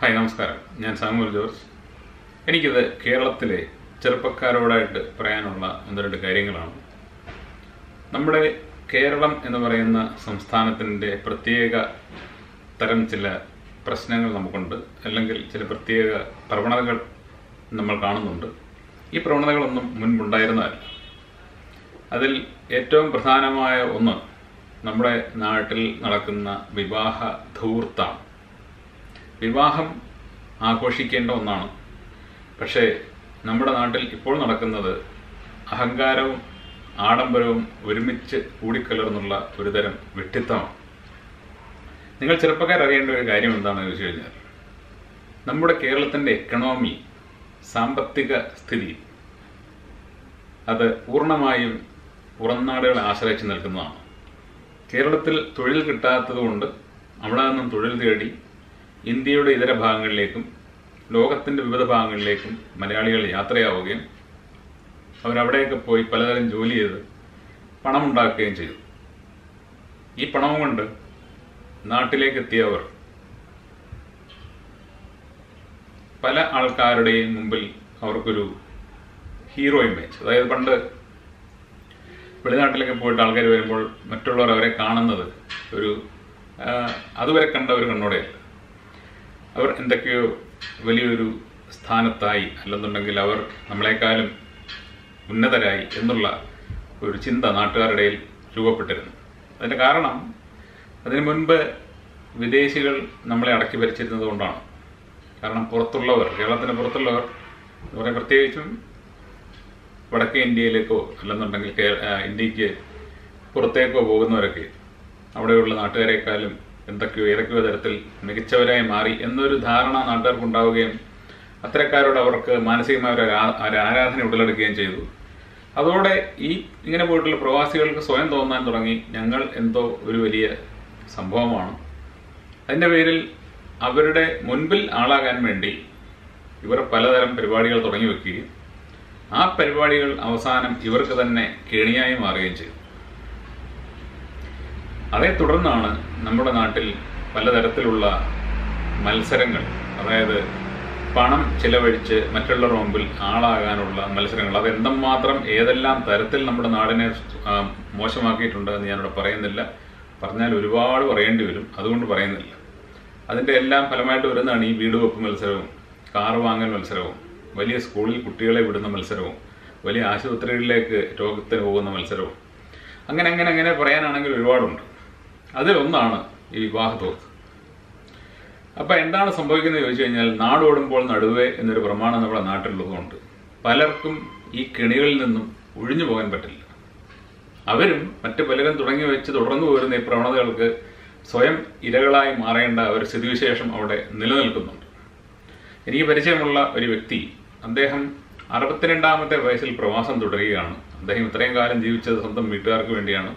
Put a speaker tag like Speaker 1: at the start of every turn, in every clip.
Speaker 1: hi നമസ്കാരം ഞാൻ Samuel George എനിക്കിത് കേരളത്തിലെ ചെറുപ്പക്കാരോടായിട്ട് പറയാനുള്ള ഒന്ന് രണ്ട് കാര്യങ്ങളാണ് നമ്മുടെ കേരളം എന്ന് പറയുന്ന സംസ്ഥാനത്തിൻ്റെ പ്രത്യേക തരം ചില പ്രശ്നങ്ങൾ നമുക്കുണ്ട് അല്ലെങ്കിൽ ചില പ്രത്യേക പ്രവണതകൾ നമ്മൾ കാണുന്നുണ്ട് ഈ പ്രവണതകളൊന്നും മുൻപുണ്ടായിരുന്നതല്ല അതിൽ ഏറ്റവും പ്രധാനമായ ഒന്ന് നമ്മുടെ നാട്ടിൽ നടക്കുന്ന വിവാഹ ധൂർത്താണ് വിവാഹം ആഘോഷിക്കേണ്ട ഒന്നാണ് പക്ഷേ നമ്മുടെ നാട്ടിൽ ഇപ്പോൾ നടക്കുന്നത് അഹങ്കാരവും ആഡംബരവും ഒരുമിച്ച് കൂടിക്കലർന്നുള്ള ഒരുതരം വിഡ്ഢിത്തമാണ് നിങ്ങൾ ചെറുപ്പക്കാരറിയേണ്ട ഒരു കാര്യം എന്താണെന്ന് ചോദിച്ചു കഴിഞ്ഞാൽ നമ്മുടെ കേരളത്തിൻ്റെ എക്കണോമി സാമ്പത്തിക സ്ഥിതി അത് പൂർണ്ണമായും പുറംനാടുകളെ ആശ്രയിച്ച് നിൽക്കുന്നതാണ് കേരളത്തിൽ തൊഴിൽ കിട്ടാത്തതുകൊണ്ട് അവിടെ നിന്നും തൊഴിൽ തേടി ഇന്ത്യയുടെ ഇതര ഭാഗങ്ങളിലേക്കും ലോകത്തിൻ്റെ വിവിധ ഭാഗങ്ങളിലേക്കും മലയാളികൾ യാത്രയാവുകയും അവരവിടെയൊക്കെ പോയി പലതരം ജോലി ചെയ്ത് പണമുണ്ടാക്കുകയും ചെയ്തു ഈ പണം കൊണ്ട് നാട്ടിലേക്ക് എത്തിയവർ പല ആൾക്കാരുടെയും മുമ്പിൽ അവർക്കൊരു ഹീറോ ഇമേജ് അതായത് പണ്ട് വെളിനാട്ടിലൊക്കെ പോയിട്ട് ആൾക്കാർ വരുമ്പോൾ മറ്റുള്ളവർ അവരെ കാണുന്നത് ഒരു ആ, അതുവരെ കണ്ട ഒരു കണ്ണോടെയല്ല അവർ എന്തൊക്കെയോ വലിയൊരു സ്ഥാനത്തായി അല്ലെന്നുണ്ടെങ്കിൽ അവർ നമ്മളെക്കാളും ഉന്നതരായി എന്നുള്ള ഒരു ചിന്ത നാട്ടുകാരുടെ ഇടയിൽ രൂപപ്പെട്ടിരുന്നു അതിൻ്റെ കാരണം അതിനു മുൻപ് വിദേശികൾ നമ്മളെ അടക്കി ഭരിച്ചിരുന്നത് കൊണ്ടാണ് കാരണം പുറത്തുള്ളവർ കേരളത്തിന് പുറത്തുള്ളവർ എന്ന് പറയാൻ പ്രത്യേകിച്ചും വടക്കേ ഇന്ത്യയിലേക്കോ അല്ലെന്നുണ്ടെങ്കിൽ കേ- ആ, ഇന്ത്യക്ക് പുറത്തേക്കോ പോകുന്നവരൊക്കെ അവിടെയുള്ള നാട്ടുകാരെക്കാളും എന്തൊക്കെയോ ഏതൊക്കെയോ തരത്തിൽ മികച്ചവരായി മാറി എന്നൊരു ധാരണ നാട്ടുകാർക്ക് ഉണ്ടാവുകയും അത്തരക്കാരോട് അവർക്ക് മാനസികമായ ഒരു ആരാ- ഒരു ആരാധന ഉടലെടുക്കുകയും ചെയ്തു അതോടെ ഈ ഇങ്ങനെ പോയിട്ടുള്ള പ്രവാസികൾക്ക് സ്വയം തോന്നാൻ തുടങ്ങി ഞങ്ങൾ എന്തോ ഒരു വലിയ സംഭവമാണ് അതിൻ്റെ പേരിൽ അവരുടെ മുൻപിൽ ആളാകാൻ വേണ്ടി ഇവർ പലതരം പരിപാടികൾ തുടങ്ങി വെക്കുകയും ആ പരിപാടികൾ അവസാനം ഇവർക്ക് തന്നെ കെണിയായി മാറുകയും ചെയ്തു അതേ തുടർന്നാണ് നമ്മുടെ നാട്ടിൽ പലതരത്തിലുള്ള മത്സരങ്ങൾ അതായത് പണം ചിലവഴിച്ച് മറ്റുള്ളവരുടെ മുമ്പിൽ ആളാകാനുള്ള മത്സരങ്ങൾ അത് എന്തുമാത്രം ഏതെല്ലാം തരത്തിൽ നമ്മുടെ നാടിനെ ആ, മോശമാക്കിയിട്ടുണ്ട് എന്ന് ഞാനിവിടെ പറയുന്നില്ല പറഞ്ഞാൽ ഒരുപാട് പറയേണ്ടി വരും അതുകൊണ്ട് പറയുന്നില്ല അതിൻ്റെ എല്ലാം ഫലമായിട്ട് വരുന്നതാണ് ഈ വീട് വെപ്പ് മത്സരവും കാറ് വാങ്ങൽ മത്സരവും വലിയ സ്കൂളിൽ കുട്ടികളെ വിടുന്ന മത്സരവും വലിയ ആശുപത്രികളിലേക്ക് രോഗത്തിന് പോകുന്ന മത്സരവും അങ്ങനെ അങ്ങനെ അങ്ങനെ പറയാനാണെങ്കിൽ ഒരുപാടുണ്ട് അതിലൊന്നാണ് ഈ വിവാഹത്തോത്ത് അപ്പൊ എന്താണ് സംഭവിക്കുന്നത് ചോദിച്ചു കഴിഞ്ഞാൽ നാടോടുമ്പോൾ നടുവേ എന്നൊരു പ്രമാണം നമ്മുടെ നാട്ടിലുള്ളതുകൊണ്ട് പലർക്കും ഈ കെണികളിൽ നിന്നും ഒഴിഞ്ഞു പോകാൻ പറ്റില്ല അവരും മറ്റു പലരും തുടങ്ങി വെച്ച് തുടർന്നു പോരുന്ന ഈ പ്രവണതകൾക്ക് സ്വയം ഇരകളായി മാറേണ്ട ഒരു സ്ഥിതിവിശേഷം അവിടെ നിലനിൽക്കുന്നുണ്ട് എനിക്ക് പരിചയമുള്ള ഒരു വ്യക്തി അദ്ദേഹം അറുപത്തിരണ്ടാമത്തെ വയസ്സിൽ പ്രവാസം തുടരുകയാണ് അദ്ദേഹം ഇത്രയും കാലം ജീവിച്ചത് സ്വന്തം വീട്ടുകാർക്ക് വേണ്ടിയാണ്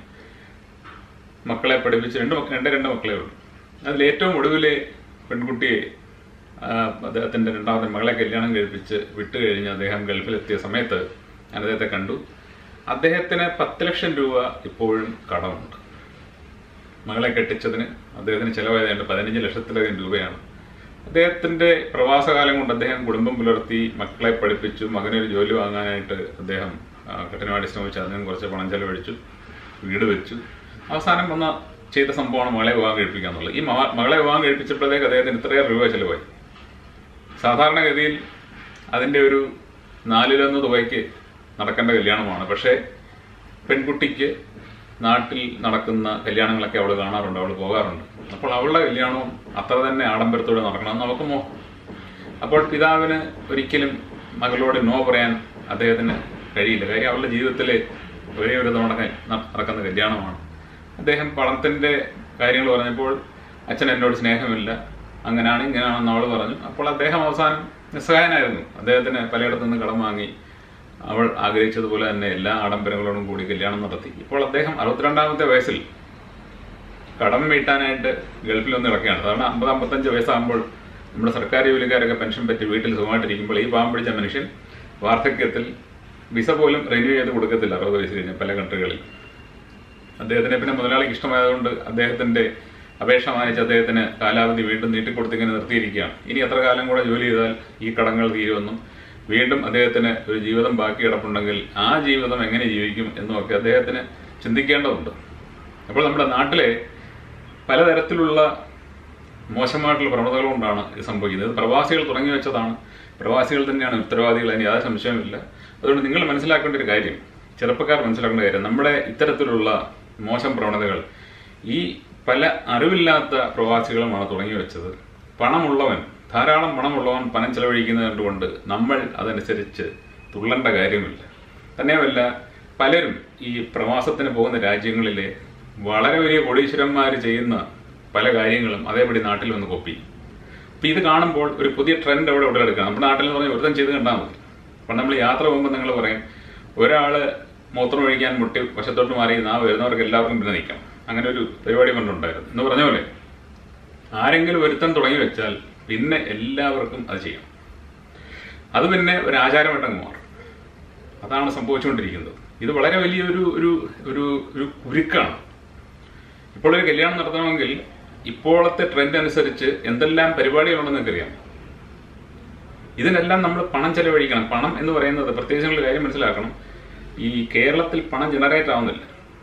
Speaker 1: മക്കളെ പഠിപ്പിച്ച് രണ്ട് മക്ക- രണ്ട് രണ്ട് മക്കളെ ഉള്ളൂ അതിൽ ഏറ്റവും ഒടുവിലെ പെൺകുട്ടിയെ ആ, അദ്ദേഹത്തിന്റെ രണ്ടാമത്തെ മകളെ കല്യാണം കഴിപ്പിച്ച് വിട്ടു കഴിഞ്ഞ് അദ്ദേഹം ഗൾഫിലെത്തിയ സമയത്ത് ഞാൻ അദ്ദേഹത്തെ കണ്ടു അദ്ദേഹത്തിന് പത്ത് ലക്ഷം രൂപ ഇപ്പോഴും കടമുണ്ട് മകളെ കെട്ടിച്ചതിന് അദ്ദേഹത്തിന് ചിലവായതുകൊണ്ട് പതിനഞ്ച് ലക്ഷത്തിലധികം രൂപയാണ് അദ്ദേഹത്തിന്റെ പ്രവാസകാലം കൊണ്ട് അദ്ദേഹം കുടുംബം പുലർത്തി മക്കളെ പഠിപ്പിച്ചു മകനൊരു ജോലി വാങ്ങാനായിട്ട് അദ്ദേഹം ആ, കഠിനമായിട്ട് ശ്രമിച്ചു അതിനും കുറച്ച് പണം ചെലവഴിച്ചു വീട് വെച്ചു അവസാനം വന്ന ചെയ്ത സംഭവമാണ് മകളെ വിവാഹം കഴിപ്പിക്കുക എന്നുള്ളത് ഈ മക- മകളെ വിവാഹം കഴിപ്പിച്ചപ്പോഴത്തേക്ക് അദ്ദേഹത്തിന് ഇത്രയേറെ രൂപ ചെലവായി സാധാരണഗതിയിൽ അതിൻ്റെ ഒരു നാലിലൊന്ന് തുകയ്ക്ക് നടക്കേണ്ട കല്യാണമാണ് പക്ഷേ പെൺകുട്ടിക്ക് നാട്ടിൽ നടക്കുന്ന കല്യാണങ്ങളൊക്കെ അവൾ കാണാറുണ്ട് അവൾ പോകാറുണ്ട് അപ്പോൾ അവളുടെ കല്യാണവും അത്ര തന്നെ ആഡംബരത്തോടെ നടക്കണമെന്ന് അവൾക്ക് മോഹം അപ്പോൾ പിതാവിന് ഒരിക്കലും മകളോട് നോ പറയാൻ അദ്ദേഹത്തിന് കഴിയില്ല കാര്യം അവളുടെ ജീവിതത്തിലെ ഒരേ ഒരു തവണ ക- ന- നടക്കുന്ന കല്യാണമാണ് അദ്ദേഹം പണത്തിന്റെ കാര്യങ്ങൾ പറഞ്ഞപ്പോൾ അച്ഛൻ എന്നോട് സ്നേഹമില്ല അങ്ങനെയാണ് ഇങ്ങനെയാണെന്ന് അവൾ പറഞ്ഞു അപ്പോൾ അദ്ദേഹം അവസാനം നിസ്സഹായനായിരുന്നു അദ്ദേഹത്തിന് പലയിടത്തു നിന്ന് കടം വാങ്ങി അവൾ ആഗ്രഹിച്ചതുപോലെ തന്നെ എല്ലാ ആഡംബരങ്ങളോടും കൂടി കല്യാണം നടത്തി ഇപ്പോൾ അദ്ദേഹം അറുപത്തിരണ്ടാമത്തെ വയസ്സിൽ കടം വീട്ടാനായിട്ട് ഗൾഫിൽ ഒന്ന് ഇറക്കുകയാണ് സാധാരണ അമ്പത് അമ്പത്തഞ്ച് വയസ്സാകുമ്പോൾ നമ്മുടെ സർക്കാർ ജോലിക്കാരൊക്കെ പെൻഷൻ പറ്റി വീട്ടിൽ സുഖമായിട്ടിരിക്കുമ്പോൾ ഈ പാവം പിടിച്ച മനുഷ്യൻ വാർദ്ധക്യത്തിൽ വിസ പോലും റിന്യൂ ചെയ്ത് കൊടുക്കത്തില്ല അറുപത് വയസ്സ് കഴിഞ്ഞ പല കൺട്രികളിൽ അദ്ദേഹത്തിനെ പിന്നെ മുതലാളിക്ക് ഇഷ്ടമായതുകൊണ്ട് അദ്ദേഹത്തിന്റെ അപേക്ഷ മാനിച്ച് അദ്ദേഹത്തിന് കാലാവധി വീണ്ടും നീട്ടിക്കൊടുത്തിങ്ങനെ നിർത്തിയിരിക്കുകയാണ് ഇനി എത്ര കാലം കൂടെ ജോലി ചെയ്താൽ ഈ കടങ്ങൾ തീരുമെന്നും വീണ്ടും അദ്ദേഹത്തിന് ഒരു ജീവിതം ബാക്കി കിടപ്പുണ്ടെങ്കിൽ ആ ജീവിതം എങ്ങനെ ജീവിക്കും എന്നുമൊക്കെ അദ്ദേഹത്തിന് ചിന്തിക്കേണ്ടതുണ്ട് അപ്പോൾ നമ്മുടെ നാട്ടിലെ പലതരത്തിലുള്ള മോശമായിട്ടുള്ള പ്രവണതകൾ കൊണ്ടാണ് ഇത് സംഭവിക്കുന്നത് ഇത് പ്രവാസികൾ തുടങ്ങി വെച്ചതാണ് പ്രവാസികൾ തന്നെയാണ് ഉത്തരവാദികൾ അതിന് യാതൊരു സംശയമില്ല അതുകൊണ്ട് നിങ്ങൾ മനസ്സിലാക്കേണ്ട ഒരു കാര്യം ചെറുപ്പക്കാർ മനസ്സിലാക്കേണ്ട കാര്യം നമ്മുടെ ഇത്തരത്തിലുള്ള മോശം പ്രവണതകൾ ഈ പല അറിവില്ലാത്ത പ്രവാസികളുമാണ് തുടങ്ങി വെച്ചത് പണമുള്ളവൻ ധാരാളം പണമുള്ളവൻ പണം ചെലവഴിക്കുന്നത് കണ്ടുകൊണ്ട് നമ്മൾ അതനുസരിച്ച് തുള്ളേണ്ട കാര്യമില്ല തന്നെയുമല്ല പലരും ഈ പ്രവാസത്തിന് പോകുന്ന രാജ്യങ്ങളിലെ വളരെ വലിയ കോടീശ്വരന്മാർ ചെയ്യുന്ന പല കാര്യങ്ങളും അതേപടി നാട്ടിൽ വന്ന് കോപ്പി അപ്പൊ ഇത് കാണുമ്പോൾ ഒരു പുതിയ ട്രെൻഡ് അവിടെ ഉടലെടുക്കണം നമ്മുടെ നാട്ടിൽ എന്ന് പറഞ്ഞാൽ ഒരുത്തം ചെയ്ത് കണ്ടാൽ മതി അപ്പം നമ്മൾ യാത്ര പോകുമ്പോൾ നിങ്ങൾ പറയും ഒരാള് മൂത്രം ഒഴിക്കാൻ മുട്ടി വശത്തോട്ട് മാറി നാ വരുന്നവർക്ക് എല്ലാവർക്കും പിന്നെ നിൽക്കാം അങ്ങനെ ഒരു പരിപാടി പണ്ടുണ്ടായിരുന്നു എന്ന് പറഞ്ഞ പോലെ ആരെങ്കിലും ഒരുത്തൻ തുടങ്ങി വെച്ചാൽ പിന്നെ എല്ലാവർക്കും അത് ചെയ്യണം അത് പിന്നെ ഒരു ആചാരമായിട്ടങ്ങ് മാറും അതാണ് സംഭവിച്ചുകൊണ്ടിരിക്കുന്നത് ഇത് വളരെ വലിയൊരു ഒരു ഒരു ഒരു കുരുക്കാണ് ഇപ്പോൾ ഒരു കല്യാണം നടത്തണമെങ്കിൽ ഇപ്പോഴത്തെ ട്രെൻഡ് അനുസരിച്ച് എന്തെല്ലാം പരിപാടികളുണ്ടെന്ന് നിങ്ങൾക്കറിയാം ഇതിനെല്ലാം നമ്മൾ പണം ചെലവഴിക്കണം പണം എന്ന് പറയുന്നത് പ്രത്യേകിച്ച് നിങ്ങൾ കാര്യം മനസ്സിലാക്കണം ഈ കേരളത്തിൽ പണം ജനറേറ്റ് ആവുന്നില്ല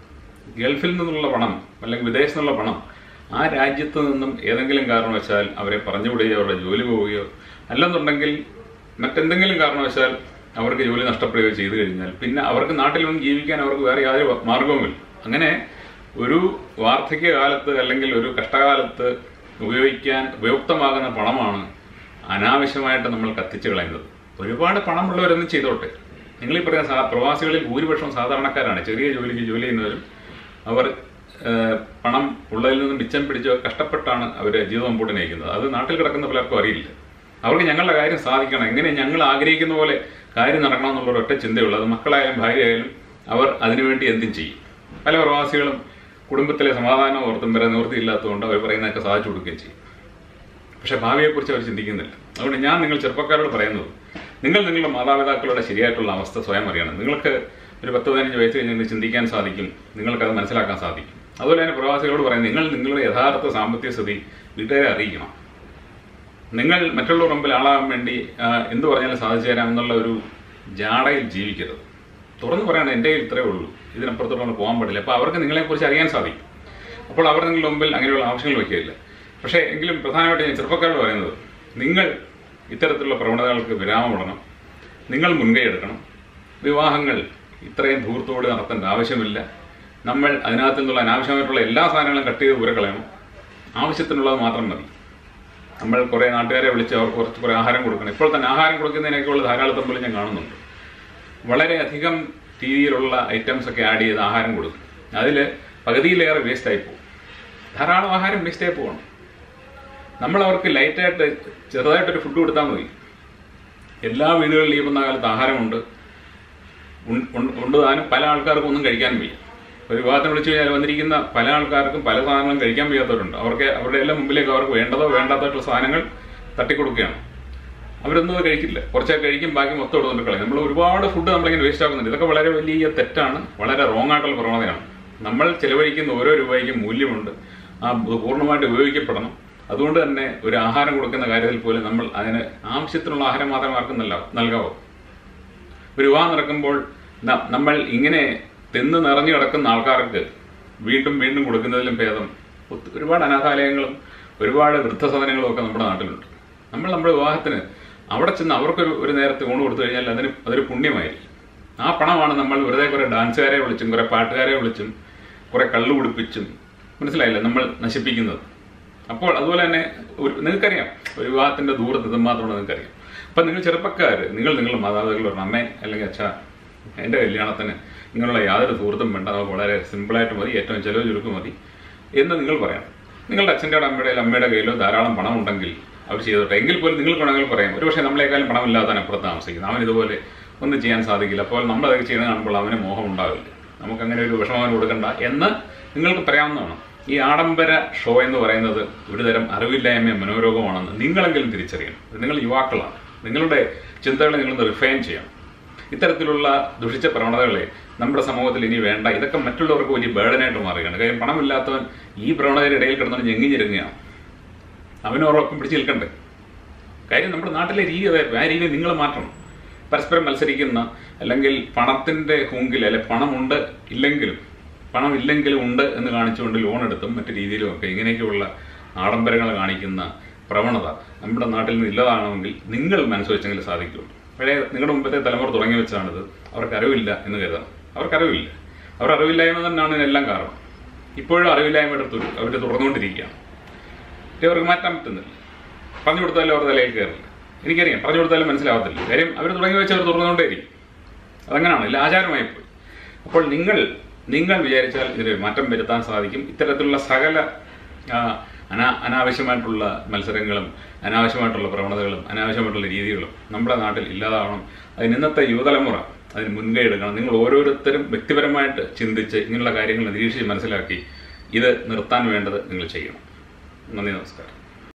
Speaker 1: ഗൾഫിൽ നിന്നുള്ള പണം അല്ലെങ്കിൽ വിദേശത്തു നിന്നുള്ള പണം ആ രാജ്യത്ത് നിന്നും ഏതെങ്കിലും കാരണവശാൽ അവരെ പറഞ്ഞുവിടുകയോ അവരുടെ ജോലി പോവുകയോ അല്ലെന്നുണ്ടെങ്കിൽ മറ്റെന്തെങ്കിലും കാരണവശാൽ അവർക്ക് ജോലി നഷ്ടപ്പെടുകയോ ചെയ്തു കഴിഞ്ഞാൽ പിന്നെ അവർക്ക് നാട്ടിൽ വന്ന് ജീവിക്കാൻ അവർക്ക് വേറെ യാതൊരു മാർഗവുമില്ല അങ്ങനെ ഒരു വാർദ്ധക്യ കാലത്ത് അല്ലെങ്കിൽ ഒരു കഷ്ടകാലത്ത് ഉപയോഗിക്കാൻ ഉപയുക്തമാകുന്ന പണമാണ് അനാവശ്യമായിട്ട് നമ്മൾ കത്തിച്ചു കളയുന്നത് ഒരുപാട് പണമുള്ളവരൊന്നും ചെയ്തോട്ടെ നിങ്ങൾ ഈ പറയുന്ന സാ- പ്രവാസികളിൽ ഭൂരിപക്ഷം സാധാരണക്കാരാണ് ചെറിയ ജോലിക്ക് ജോലി ചെയ്യുന്നവരും അവർ ഏഹ്, പണം ഉള്ളതിൽ നിന്നും മിച്ചം പിടിച്ചോ കഷ്ടപ്പെട്ടാണ് അവർ ജീവിതം മുമ്പോട്ട് നയിക്കുന്നത് അത് നാട്ടിൽ കിടക്കുന്ന പലർക്കും അറിയില്ല അവർക്ക് ഞങ്ങളുടെ കാര്യം സാധിക്കണം എങ്ങനെ ഞങ്ങൾ ആഗ്രഹിക്കുന്ന പോലെ കാര്യം നടക്കണം എന്നുള്ള ഒറ്റ ചിന്തയുള്ളൂ അത് മക്കളായാലും ഭാര്യയായാലും അവർ അതിനുവേണ്ടി എന്തും ചെയ്യും പല പ്രവാസികളും കുടുംബത്തിലെ സമാധാനം ഓർത്തും വരെ നിവൃത്തിയില്ലാത്തതുകൊണ്ട് അവർ പറയുന്നതൊക്കെ സാധിച്ചു കൊടുക്കുകയും ചെയ്യും പക്ഷെ ഭാവിയെക്കുറിച്ച് അവർ ചിന്തിക്കുന്നില്ല അതുകൊണ്ട് ഞാൻ നിങ്ങൾ ചെറുപ്പക്കാരോട് പറയുന്നത് നിങ്ങൾ നിങ്ങളുടെ മാതാപിതാക്കളുടെ ശരിയായിട്ടുള്ള അവസ്ഥ സ്വയം അറിയണം നിങ്ങൾക്ക് ഒരു പത്ത് പതിനഞ്ച് വയസ്സ് കഴിഞ്ഞ് നിങ്ങൾക്ക് ചിന്തിക്കാൻ സാധിക്കും നിങ്ങൾക്കത് മനസ്സിലാക്കാൻ സാധിക്കും അതുപോലെ തന്നെ പ്രവാസികളോട് പറയാം നിങ്ങൾ നിങ്ങളുടെ യഥാർത്ഥ സാമ്പത്തിക സ്ഥിതി വീട്ടുകാരെ അറിയിക്കണം നിങ്ങൾ മറ്റുള്ളവർ മുമ്പിൽ ആളാകാൻ വേണ്ടി ആ, എന്ത് പറഞ്ഞാലും സാധിച്ചു തരാമെന്നുള്ള ഒരു ജാടയിൽ ജീവിക്കരുത് തുറന്നു പറയണം എൻ്റെ കയ്യിൽ ഇത്രയേ ഉള്ളൂ ഇതിനപ്പുറത്തോട്ട് പോകാൻ പാടില്ല അപ്പോൾ അവർക്ക് നിങ്ങളെക്കുറിച്ച് അറിയാൻ സാധിക്കും അപ്പോൾ അവർ നിങ്ങളുടെ മുമ്പിൽ അങ്ങനെയുള്ള ആവശ്യങ്ങൾ വയ്ക്കുകയില്ല പക്ഷേ എങ്കിലും പ്രധാനമായിട്ട് ഞാൻ ചെറുപ്പക്കാരോട് പറയുന്നത് നിങ്ങൾ ഇത്തരത്തിലുള്ള പ്രവണതകൾക്ക് വിരാമമിടണം നിങ്ങൾ മുൻകൈ എടുക്കണം വിവാഹങ്ങൾ ഇത്രയും ധൂർത്തോട് നടത്തേണ്ട ആവശ്യമില്ല നമ്മൾ അതിനകത്ത് നിന്നുള്ള അനാവശ്യമായിട്ടുള്ള എല്ലാ സാധനങ്ങളും കട്ട് ചെയ്ത് ഉരകളയണം ആവശ്യത്തിനുള്ളത് മാത്രം മതി നമ്മൾ കുറേ നാട്ടുകാരെ വിളിച്ച് അവർക്ക് കുറച്ച് കുറേ ആഹാരം കൊടുക്കണം ഇപ്പോൾ തന്നെ ആഹാരം കൊടുക്കുന്നതിനൊക്കെയുള്ള ധാരാളം തമ്മിൽ ഞാൻ കാണുന്നുണ്ട് വളരെയധികം രീതിയിലുള്ള ഐറ്റംസ് ഒക്കെ ആഡ് ചെയ്ത് ആഹാരം കൊടുക്കും അതിൽ പകുതിയിലേറെ വേസ്റ്റ് ആയി പോകും ധാരാളം ആഹാരം വേസ്റ്റ് ആയി പോകണം നമ്മൾ അവർക്ക് ലൈറ്റായിട്ട് ചെറുതായിട്ടൊരു ഫുഡ് കൊടുത്താൽ മതി എല്ലാ വീടുകളിലും ഈ വന്ന കാലത്ത് ആഹാരമുണ്ട് ഉൺ- ഉൺ- ഉണ്ട് താനും പല ആൾക്കാർക്കും ഒന്നും കഴിക്കാൻ വയ്യ ഒരു വിവാഹത്തിന് വിളിച്ചു കഴിഞ്ഞാൽ വന്നിരിക്കുന്ന പല ആൾക്കാർക്കും പല സാധനങ്ങളും കഴിക്കാൻ വയ്യാത്തവരുണ്ട് അവർക്ക് അവരുടെ എല്ലാം മുമ്പിലേക്ക് അവർക്ക് വേണ്ടതോ വേണ്ടാത്തതായിട്ടുള്ള സാധനങ്ങൾ തട്ടിക്കൊടുക്കുകയാണ് അവരൊന്നും അത് കഴിക്കില്ല കുറച്ചൊക്കെ കഴിക്കും ബാക്കി മൊത്തം എടുത്തുകൊണ്ട് കളയും നമ്മൾ ഒരുപാട് ഫുഡ് നമ്മളിങ്ങനെ വേസ്റ്റ് ആക്കുന്നുണ്ട് ഇതൊക്കെ വളരെ വലിയ തെറ്റാണ് വളരെ റോങ് ആയിട്ടുള്ള പ്രവണതയാണ് നമ്മൾ ചെലവഴിക്കുന്ന ഓരോ രൂപയ്ക്കും മൂല്യമുണ്ട് ആ ഇത് പൂർണ്ണമായിട്ട് ഉപയോഗിക്കപ്പെടണം അതുകൊണ്ട് തന്നെ ഒരു ആഹാരം കൊടുക്കുന്ന കാര്യത്തിൽ പോലും നമ്മൾ അതിന് ആവശ്യത്തിനുള്ള ആഹാരം മാത്രമേ ആർക്കും നൽകാവൂ നൽകാവൂ ഒരു വിവാഹം നടക്കുമ്പോൾ ന- നമ്മൾ ഇങ്ങനെ തിന്ന് നിറഞ്ഞു കിടക്കുന്ന ആൾക്കാർക്ക് വീണ്ടും വീണ്ടും കൊടുക്കുന്നതിലും ഭേദം ഒത്ത് ഒരുപാട് അനാഥാലയങ്ങളും ഒരുപാട് വൃദ്ധസദനങ്ങളും ഒക്കെ നമ്മുടെ നാട്ടിലുണ്ട് നമ്മൾ നമ്മുടെ വിവാഹത്തിന് അവിടെ ചെന്ന് അവർക്കൊരു ഒരു നേരത്തെ ഊണ് കൊടുത്തു കഴിഞ്ഞാൽ അതിന് അതൊരു പുണ്യമായിരിക്കും ആ പണമാണ് നമ്മൾ വെറുതെ കുറെ ഡാൻസുകാരെ വിളിച്ചും കുറെ പാട്ടുകാരെ വിളിച്ചും കുറെ കള്ളു കുടിപ്പിച്ചും മനസ്സിലായില്ലേ നമ്മൾ നശിപ്പിക്കുന്നത് അപ്പോൾ അതുപോലെ തന്നെ ഒരു നിങ്ങൾക്കറിയാം ഒരു വിവാഹത്തിന്റെ ദൂരത്ത് ഇതുമാത്രമാണ് നിങ്ങൾക്കറിയാം അപ്പം നിങ്ങൾ ചെറുപ്പക്കാർ നിങ്ങൾ നിങ്ങളുടെ മാതാപിതാക്കൾ പറഞ്ഞു അമ്മേ അല്ലെങ്കിൽ അച്ഛാ എൻ്റെ കല്യാണത്തിന് നിങ്ങളുള്ള യാതൊരു സുഹൃത്തും വേണ്ട നമുക്ക് വളരെ സിമ്പിളായിട്ട് മതി ഏറ്റവും ചിലവ് ചുരുക്കം മതി എന്ന് നിങ്ങൾ പറയണം നിങ്ങളുടെ അച്ഛൻ്റെ അമ്മയുടെ അമ്മയുടെ കയ്യിലോ ധാരാളം പണം ഉണ്ടെങ്കിൽ അവർ ചെയ്തോട്ടെ എങ്കിൽ പോലും നിങ്ങൾക്ക് വേണമെങ്കിൽ പറയാം ഒരു പക്ഷേ നമ്മളെക്കാളും പണമില്ലാത്തവൻ അപ്പുറത്ത് താമസിക്കുന്നത് അവൻ ഇതുപോലെ ഒന്നും ചെയ്യാൻ സാധിക്കില്ല അപ്പോൾ നമ്മൾ അതൊക്കെ ചെയ്യുന്നത് കാണുമ്പോൾ അവന് മോഹം ഉണ്ടാവില്ല നമുക്ക് അങ്ങനെ ഒരു വിഷമം അവന് കൊടുക്കണ്ട എന്ന് നിങ്ങൾക്ക് പറയാവുന്നതാണ് ഈ ആഡംബര ഷോ എന്ന് പറയുന്നത് ഒരുതരം അറിവില്ലായ്മ മനോരോഗമാണെന്ന് നിങ്ങളെങ്കിലും തിരിച്ചറിയണം ഇത് നിങ്ങൾ യുവാക്കളാണ് നിങ്ങളുടെ ചിന്തകളെ നിങ്ങളൊന്ന് റിഫൈൻ ചെയ്യണം ഇത്തരത്തിലുള്ള ദുഷിച്ച പ്രവണതകളെ നമ്മുടെ സമൂഹത്തിൽ ഇനി വേണ്ട ഇതൊക്കെ മറ്റുള്ളവർക്ക് വലിയ ബേഡനായിട്ട് മാറുകയാണ് കാര്യം പണമില്ലാത്തവൻ ഈ പ്രവണതയുടെ ഇടയിൽ കിടന്നിട്ട് ഞെങ്ങി ഞെരുങ്ങുകയാണ് അവനോടൊപ്പം പിടിച്ചു നിൽക്കണ്ടേ കാര്യം നമ്മുടെ നാട്ടിലെ രീതി അതായിരുന്നു ആ രീതി നിങ്ങൾ മാറ്റണം പരസ്പരം മത്സരിക്കുന്ന അല്ലെങ്കിൽ പണത്തിന്റെ ഹുങ്കിൽ അല്ലെ പണമുണ്ട് ഇല്ലെങ്കിലും പണം ഇല്ലെങ്കിലും ഉണ്ട് എന്ന് കാണിച്ചുകൊണ്ട് ലോൺ എടുത്തും മറ്റു രീതിയിലും ഒക്കെ ഇങ്ങനെയൊക്കെയുള്ള ആഡംബരങ്ങൾ കാണിക്കുന്ന പ്രവണത നമ്മുടെ നാട്ടിൽ നിന്ന് ഇല്ലതാണെങ്കിൽ നിങ്ങൾ മനസ്സ് വെച്ചെങ്കിൽ സാധിക്കുള്ളൂ പഴയ നിങ്ങളുടെ മുമ്പത്തെ തലമുറ തുടങ്ങി വെച്ചാണിത് അവർക്ക് അറിവില്ല എന്ന് കരുതണം അവർക്ക് അറിവില്ല അവർ അറിവില്ലായ്മ തന്നെയാണ് ഇതിനെല്ലാം കാരണം ഇപ്പോഴും അറിവില്ലായ്മയുടെ തു- അവർ തുടർന്നുകൊണ്ടിരിക്കുകയാണ് ഇത് അവർക്ക് മാറ്റാൻ പറ്റുന്നില്ല പറഞ്ഞു കൊടുത്താലും അവർ തലയിൽ കയറില്ല എനിക്കറിയാം പറഞ്ഞു കൊടുത്താലും മനസ്സിലാവത്തില്ല കാര്യം അവർ തുടങ്ങി വെച്ച് അവർ തുറന്നുകൊണ്ടേയിരിക്കും അതങ്ങനെയാണ് ഇല്ല ആചാരമായി പോയി അപ്പോൾ നിങ്ങൾ നിങ്ങൾ വിചാരിച്ചാൽ ഇതിന് മാറ്റം വരുത്താൻ സാധിക്കും ഇത്തരത്തിലുള്ള സകല ആ, അനാ അനാവശ്യമായിട്ടുള്ള മത്സരങ്ങളും അനാവശ്യമായിട്ടുള്ള പ്രവണതകളും അനാവശ്യമായിട്ടുള്ള രീതികളും നമ്മുടെ നാട്ടിൽ ഇല്ലാതാവണം അതിന് ഇന്നത്തെ യുവതലമുറ അതിന് മുൻകൈ എടുക്കണം നിങ്ങൾ ഓരോരുത്തരും വ്യക്തിപരമായിട്ട് ചിന്തിച്ച് ഇങ്ങനെയുള്ള കാര്യങ്ങൾ നിരീക്ഷിച്ച് മനസ്സിലാക്കി ഇത് നിർത്താൻ വേണ്ടത് നിങ്ങൾ ചെയ്യണം നന്ദി നമസ്കാരം